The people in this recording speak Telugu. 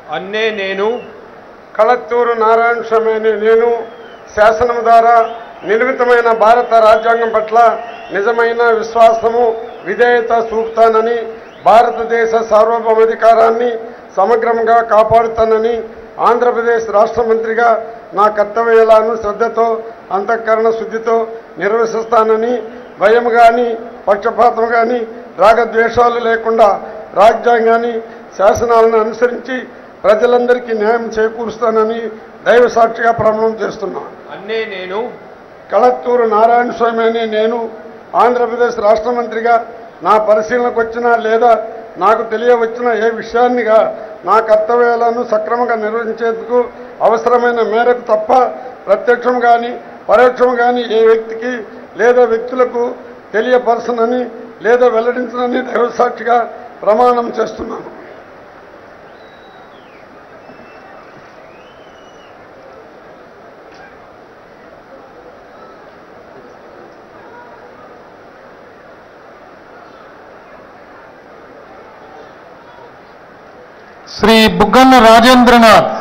అన్నే నేను కళత్తూరు నారాయణ స్వామి అనే నేను శాసనం ద్వారా నిర్మితమైన భారత రాజ్యాంగం పట్ల నిజమైన విశ్వాసము విధేయత చూపుతానని భారతదేశ సార్వభౌమాధికారాన్ని సమగ్రంగా కాపాడుతానని ఆంధ్రప్రదేశ్ రాష్ట్ర మంత్రిగా నా కర్తవ్యాలను శ్రద్ధతో అంతఃకరణ శుద్ధితో నిర్వహిస్తానని భయం కానీ పక్షపాతం కానీ రాగద్వేషాలు లేకుండా రాజ్యాంగాన్ని శాసనాలను అనుసరించి ప్రజలందరికీ న్యాయం చేకూరుస్తానని దైవ సాక్షిగా ప్రమాణం చేస్తున్నాను అన్నే నేను కళత్తూరు నారాయణ స్వామి అనే నేను ఆంధ్రప్రదేశ్ రాష్ట్ర మంత్రిగా నా పరిశీలనకు వచ్చిన లేదా నాకు తెలియవచ్చిన ఏ విషయాన్నిగా నా కర్తవ్యాలను సక్రమంగా నిర్వహించేందుకు అవసరమైన మేరకు తప్ప ప్రత్యక్షం కానీ పరోక్షం కానీ ఏ వ్యక్తికి లేదా వ్యక్తులకు తెలియపరచనని లేదా వెల్లడించనని దైవసాక్షిగా ప్రమాణం చేస్తున్నాను శ్రీ బుగ్గన్న రాజేంద్రనాథ్